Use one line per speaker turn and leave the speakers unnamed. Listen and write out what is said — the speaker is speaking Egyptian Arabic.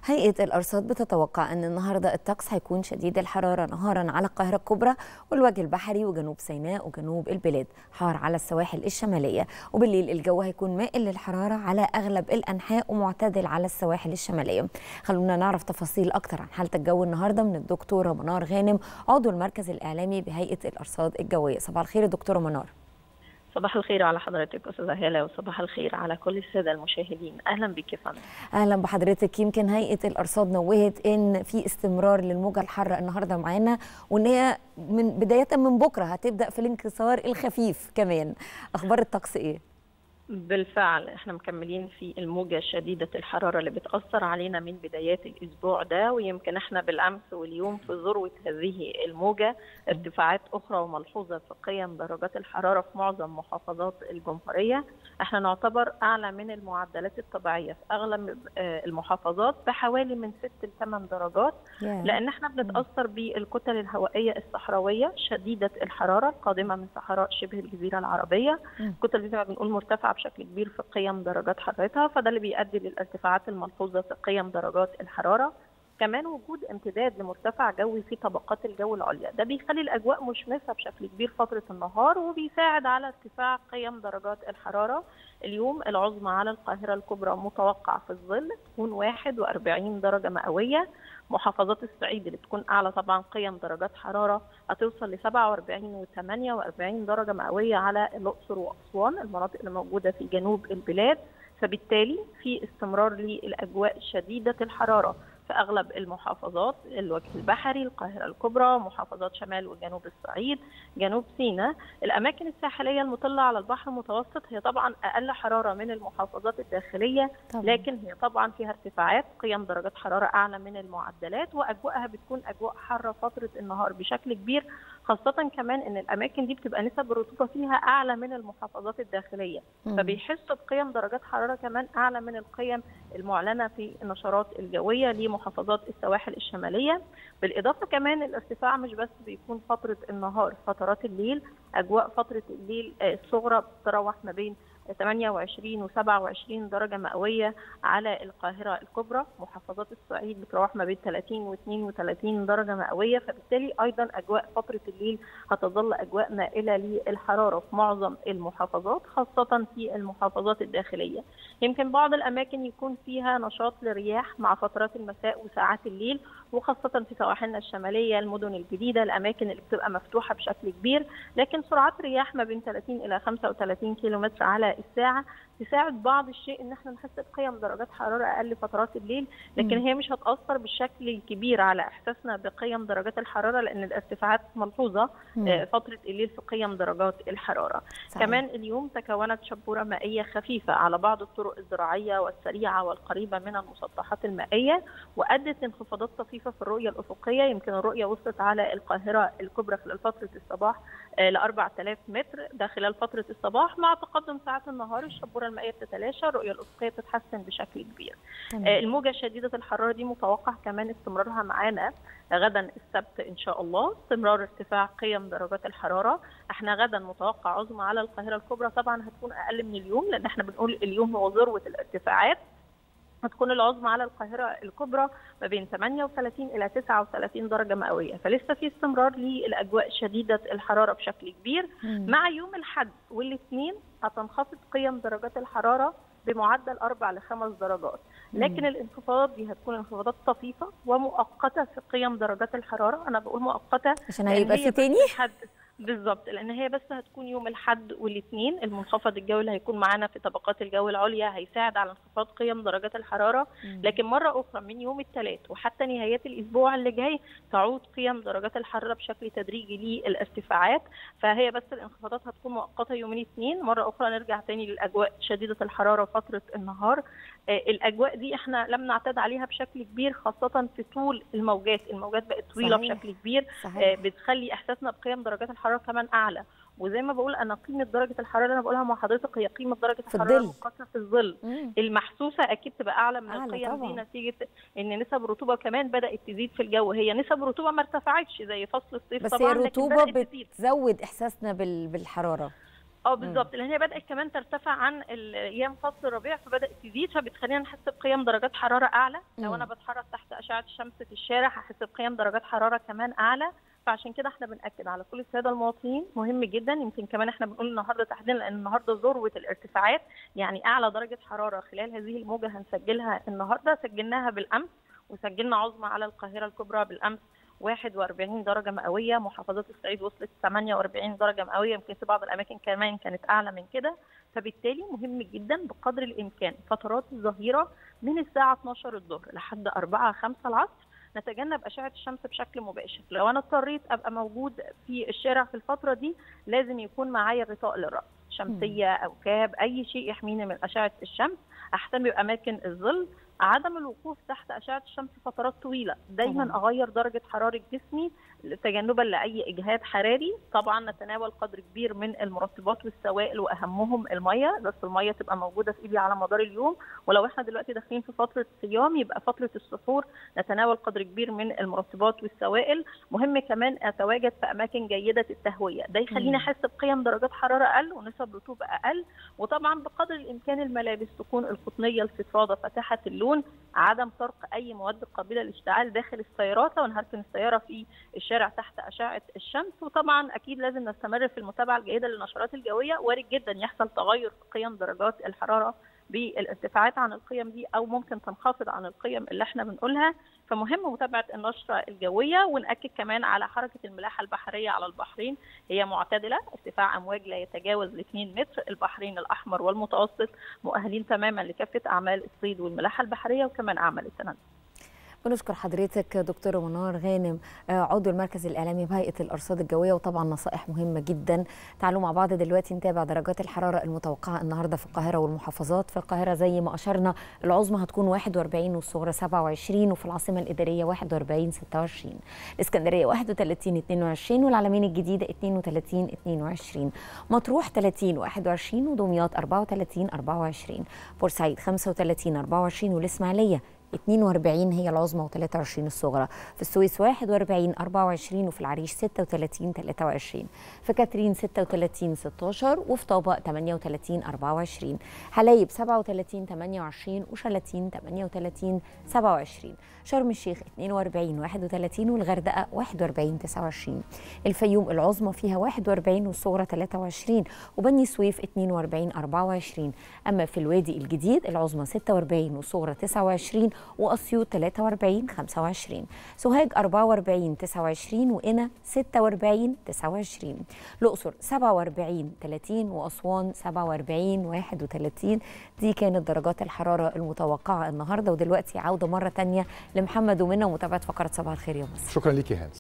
هيئة الأرصاد بتتوقع أن النهاردة الطقس هيكون شديد الحرارة نهارا على القاهرة الكبرى والوجه البحري وجنوب سيناء وجنوب البلاد حار على السواحل الشمالية وبالليل الجو هيكون مائل للحرارة على أغلب الأنحاء ومعتدل على السواحل الشمالية خلونا نعرف تفاصيل أكتر عن حالة الجو النهاردة من الدكتورة منار غانم عضو المركز الإعلامي بهيئة الأرصاد الجوية صباح الخير دكتورة منار
صباح الخير على حضرتك استاذه هاله وصباح الخير على كل الساده المشاهدين اهلا بك يا فندم
اهلا بحضرتك يمكن هيئه الارصاد نوهت ان في استمرار للموجه الحاره النهارده معانا وان هي من بدايه من بكره هتبدا في الانكسار الخفيف كمان اخبار الطقس ايه
بالفعل احنا مكملين في الموجة شديدة الحرارة اللي بتأثر علينا من بدايات الأسبوع ده ويمكن احنا بالأمس واليوم في ذروة هذه الموجة ارتفاعات أخرى وملحوظة في قيم درجات الحرارة في معظم محافظات الجمهورية احنا نعتبر أعلى من المعدلات الطبيعية في أغلب المحافظات بحوالي من 6 ل 8 درجات لأن احنا بنتأثر بالكتل الهوائية الصحراوية شديدة الحرارة القادمة من صحراء شبه الجزيرة العربية الكتل دي زي ما بنقول مرتفعة بشكل كبير في قيم درجات حرارتها فده اللي بيؤدي للارتفاعات الملحوظه في قيم درجات الحراره كمان وجود امتداد لمرتفع جوي في طبقات الجو العليا ده بيخلي الاجواء مشمسه بشكل كبير فتره النهار وبيساعد على ارتفاع قيم درجات الحراره اليوم العظمى على القاهره الكبرى متوقع في الظل تكون 41 درجه مئويه محافظات الصعيد اللي بتكون اعلى طبعا قيم درجات حراره هتوصل ل 47 و48 درجه مئويه على الاقصر واسوان المناطق اللي موجوده في جنوب البلاد فبالتالي في استمرار للاجواء شديده الحراره في اغلب المحافظات الوجه البحري القاهره الكبرى محافظات شمال وجنوب الصعيد جنوب سيناء الاماكن الساحليه المطله على البحر المتوسط هي طبعا اقل حراره من المحافظات الداخليه طبعا. لكن هي طبعا فيها ارتفاعات قيم درجات حراره اعلى من المعدلات واجواءها بتكون اجواء حاره فتره النهار بشكل كبير خاصه كمان ان الاماكن دي بتبقى نسب الرطوبه فيها اعلى من المحافظات الداخليه م. فبيحسوا بقيم درجات حراره كمان اعلى من القيم المعلنه في النشرات الجويه لمحافظات السواحل الشماليه بالاضافه كمان الارتفاع مش بس بيكون فتره النهار فترات الليل اجواء فتره الليل الصغرى بتتراوح ما بين 28 و27 درجه مئويه على القاهره الكبرى محافظات الصعيد بتروح ما بين 30 و32 درجه مئويه فبالتالي ايضا اجواء فتره الليل هتظل اجواء مائله للحراره في معظم المحافظات خاصه في المحافظات الداخليه يمكن بعض الاماكن يكون فيها نشاط للرياح مع فترات المساء وساعات الليل وخاصه في سواحلنا الشماليه المدن الجديده الاماكن اللي بتبقى مفتوحه بشكل كبير لكن سرعات رياح ما بين 30 الى 35 كيلومتر على الساعه تساعد بعض الشيء ان احنا نحس بقيم درجات حراره اقل فترات الليل لكن هي مش هتاثر بالشكل الكبير على احساسنا بقيم درجات الحراره لان الارتفاعات ملحوظه فتره الليل في قيم درجات الحراره صحيح. كمان اليوم تكونت شبوره مائيه خفيفه على بعض الطرق الزراعيه والسريعه والقريبه من المسطحات المائيه وادت لانخفاضات طفيفه في الرؤيه الافقيه يمكن الرؤيه وصلت على القاهره الكبرى خلال فتره الصباح ل 4000 متر ده خلال فتره الصباح مع تقدم ساعات النهار الشبوره المائيه بتتلاشى الرؤيه الافقيه بتتحسن بشكل كبير تمام. الموجه شديده الحراره دي متوقع كمان استمرارها معانا غدا السبت ان شاء الله استمرار ارتفاع قيم درجات الحراره احنا غدا متوقع عظمى على القاهره الكبرى طبعا هتكون اقل من اليوم لان احنا بنقول اليوم هو ذروه الارتفاعات هتكون العظمى على القاهرة الكبرى ما بين 38 إلى 39 درجة مئوية فلسه في استمرار للأجواء شديدة الحرارة بشكل كبير مم. مع يوم الحد والاثنين هتنخفض قيم درجات الحرارة بمعدل أربع لخمس درجات لكن مم. الانخفاضات دي هتكون انخفاضات طفيفة ومؤقتة في قيم درجات الحرارة أنا بقول مؤقتة
عشان هيبقى في تاني
بالظبط لان هي بس هتكون يوم الاحد والاثنين المنخفض الجوي اللي هيكون معانا في طبقات الجو العليا هيساعد على انخفاض قيم درجات الحراره لكن مره اخرى من يوم الثلاث وحتى نهايات الاسبوع اللي جاي تعود قيم درجات الحراره بشكل تدريجي للارتفاعات فهي بس الانخفاضات هتكون مؤقته يومين اثنين مره اخرى نرجع تاني للاجواء شديده الحراره فتره النهار الاجواء دي احنا لم نعتاد عليها بشكل كبير خاصه في طول الموجات الموجات بقت طويله صحيح. بشكل كبير صحيح. بتخلي احساسنا بقيم درجات الحراره كمان اعلى وزي ما بقول انا قيمه درجه الحراره اللي انا بقولها مع حضرتك هي قيمه درجه الحراره المقاسه في الظل مم. المحسوسه اكيد تبقى اعلى من القيم دي نتيجه ان نسب الرطوبه كمان بدات تزيد في الجو هي نسب الرطوبه ما ارتفعتش زي فصل الصيف
بس
طبعا
هي الرطوبه بتزود احساسنا بالحراره
اه بالظبط لان هي بدات كمان ترتفع عن ال- ايام فصل الربيع فبدات تزيد فبتخلينا نحس بقيم درجات حراره اعلى
مم.
لو انا بتحرك تحت اشعه الشمس في الشارع هحس بقيم درجات حراره كمان اعلى فعشان كده احنا بناكد على كل الساده المواطنين مهم جدا يمكن كمان احنا بنقول النهارده تحديدا لان النهارده ذروه الارتفاعات يعني اعلى درجه حراره خلال هذه الموجه هنسجلها النهارده سجلناها بالامس وسجلنا عظمى على القاهره الكبرى بالامس 41 درجه مئويه محافظات الصعيد وصلت 48 درجه مئويه يمكن في بعض الاماكن كمان كانت اعلى من كده فبالتالي مهم جدا بقدر الامكان فترات الظهيره من الساعه 12 الظهر لحد 4 5 العصر نتجنب اشعه الشمس بشكل مباشر لو انا اضطريت ابقى موجود في الشارع في الفتره دي لازم يكون معايا غطاء للراس شمسيه او كاب اي شيء يحميني من اشعه الشمس احتمي باماكن الظل عدم الوقوف تحت اشعه الشمس فترات طويله دايما
طبعاً.
اغير درجه حراره جسمي تجنبا لاي اجهاد حراري طبعا نتناول قدر كبير من المرطبات والسوائل واهمهم الميه بس الميه تبقى موجوده في ايدي على مدار اليوم ولو احنا دلوقتي داخلين في فتره صيام يبقى فتره السحور نتناول قدر كبير من المرطبات والسوائل مهم كمان اتواجد في اماكن جيده التهويه ده يخليني
مم.
احس بقيم درجات حراره اقل ونسب رطوبه اقل وطبعا بقدر الامكان الملابس تكون القطنيه الفضفاضه فاتحه اللون عدم طرق اي مواد قابله للاشتعال داخل السيارات لو هنركن السياره في الشارع تحت اشعه الشمس وطبعا اكيد لازم نستمر في المتابعه الجيده للنشرات الجويه وارد جدا يحصل تغير في قيم درجات الحراره بالارتفاعات عن القيم دي او ممكن تنخفض عن القيم اللي احنا بنقولها فمهم متابعه النشره الجويه وناكد كمان على حركه الملاحه البحريه على البحرين هي معتدله ارتفاع امواج لا يتجاوز ال 2 متر البحرين الاحمر والمتوسط مؤهلين تماما لكافه اعمال الصيد والملاحه البحريه وكمان اعمال التنزل
بنشكر حضرتك دكتورة منار غانم آه، عضو المركز الإعلامي بهيئة الأرصاد الجوية وطبعا نصائح مهمة جدا تعالوا مع بعض دلوقتي نتابع درجات الحرارة المتوقعة النهاردة في القاهرة والمحافظات في القاهرة زي ما أشرنا العظمى هتكون 41 والصغرى 27 وفي العاصمة الإدارية 41 26 الإسكندرية 31 22 والعلمين الجديدة 32 22 مطروح 30 21 ودمياط 34 24 بورسعيد 35 24 والإسماعيلية 42 هي العظمى و23 الصغرى في السويس 41 24 وفي العريش 36 23 في كاترين 36 16 وفي طابق 38 24 حلايب 37 28 وشلاتين 38 27 شرم الشيخ 42 31 والغردقه 41 29 الفيوم العظمى فيها 41 والصغرى 23 وبني سويف 42 24 اما في الوادي الجديد العظمى 46 والصغرى 29 واسيوط 43 25 سوهاج 44 29 وقنا 46 29 الاقصر 47 30 واسوان 47 31 دي كانت درجات الحراره المتوقعه النهارده ودلوقتي عوده مره تانية لمحمد ومنى ومتابعه فقره صباح الخير يا مصر
شكرا ليكي هانس